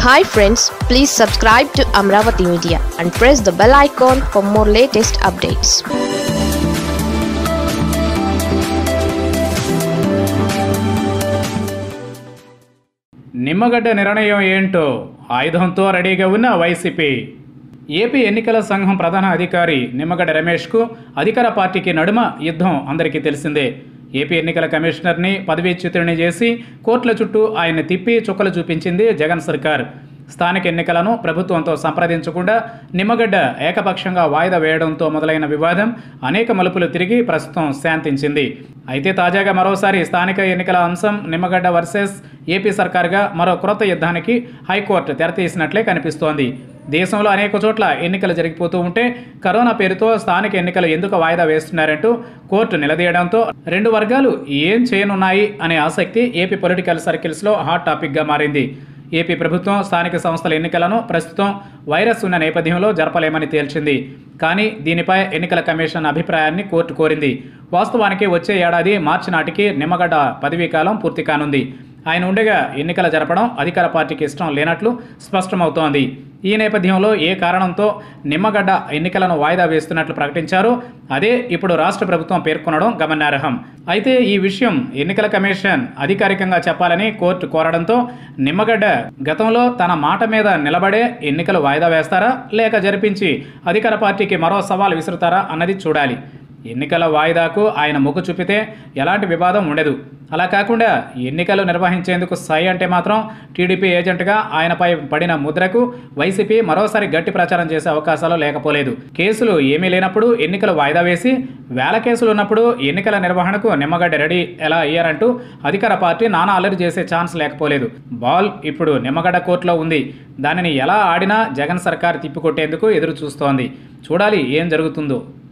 hi friends please subscribe to Amaravati media and press the bell icon for more latest updates Nimmagadda నిర్ణయం ఏంటో ఆయుధంతో రెడీగా ఉన్న వైసీపీ ఏపీ ఎన్నికల సంఘం ప్రధాన అధికారి నిమ్మగడ్డ రమేష్కు అధికార పార్టీకి నడుమ యుద్ధం అందరికీ తెలిసిందే ఏపీ ఎన్నికల కమిషనర్ని పదవీచ్యుతుడిని చేసి కోర్టుల చుట్టూ ఆయన్ని తిప్పి చుక్కలు చూపించింది జగన్ సర్కార్ స్థానిక ఎన్నికలను ప్రభుత్వంతో సంప్రదించకుండా నిమ్మగడ్డ ఏకపక్షంగా వాయిదా వేయడంతో మొదలైన వివాదం అనేక మలుపులు తిరిగి ప్రస్తుతం శాంతించింది అయితే తాజాగా మరోసారి స్థానిక ఎన్నికల అంశం నిమ్మగడ్డ వర్సెస్ ఏపీ సర్కార్గా మరో క్రొత్త యుద్ధానికి హైకోర్టు తెరతీసినట్లే కనిపిస్తోంది దేశంలో అనేక చోట్ల ఎన్నికలు జరిగిపోతూ ఉంటే కరోనా పేరుతో స్థానిక ఎన్నికలు ఎందుకు వాయిదా వేస్తున్నారంటూ కోర్టు నిలదీయడంతో రెండు వర్గాలు ఏం చేయనున్నాయి అనే ఆసక్తి ఏపీ పొలిటికల్ సర్కిల్స్లో హాట్ టాపిక్గా మారింది ఏపీ ప్రభుత్వం స్థానిక సంస్థల ఎన్నికలను ప్రస్తుతం వైరస్ ఉన్న నేపథ్యంలో జరపలేమని తేల్చింది కానీ దీనిపై ఎన్నికల కమిషన్ అభిప్రాయాన్ని కోర్టు కోరింది వాస్తవానికి వచ్చే ఏడాది మార్చి నాటికి నిమ్మగడ్డ పదవీకాలం పూర్తి కానుంది ఆయన ఉండగా ఎన్నికల జరపడం అధికార పార్టీకి ఇష్టం లేనట్లు స్పష్టమవుతోంది ఈ నేపథ్యంలో ఏ కారణంతో నిమ్మగడ్డ ఎన్నికలను వాయిదా వేస్తున్నట్లు ప్రకటించారో అదే ఇప్పుడు రాష్ట్ర ప్రభుత్వం పేర్కొనడం గమనార్హం అయితే ఈ విషయం ఎన్నికల కమిషన్ అధికారికంగా చెప్పాలని కోర్టు కోరడంతో నిమ్మగడ్డ గతంలో తన మాట మీద నిలబడే ఎన్నికలు వాయిదా వేస్తారా లేక జరిపించి అధికార పార్టీకి మరో సవాల్ విసురుతారా అన్నది చూడాలి ఎన్నికల వాయిదాకు ఆయన మొగ్గు చూపితే ఎలాంటి వివాదం ఉండదు అలా కాకుండా ఎన్నికలు నిర్వహించేందుకు సై అంటే మాత్రం టీడీపీ ఏజెంట్గా ఆయనపై పడిన ముద్రకు వైసీపీ మరోసారి గట్టి ప్రచారం చేసే అవకాశాలు లేకపోలేదు కేసులు ఏమీ లేనప్పుడు ఎన్నికలు వాయిదా వేసి వేల కేసులు ఉన్నప్పుడు ఎన్నికల నిర్వహణకు నిమ్మగడ్డ రెడీ ఎలా అయ్యారంటూ అధికార పార్టీ నానా అల్లరి చేసే ఛాన్స్ లేకపోలేదు బాల్ ఇప్పుడు నిమ్మగడ్డ కోర్టులో ఉంది దానిని ఎలా ఆడినా జగన్ సర్కార్ తిప్పికొట్టేందుకు ఎదురు చూస్తోంది చూడాలి ఏం జరుగుతుందో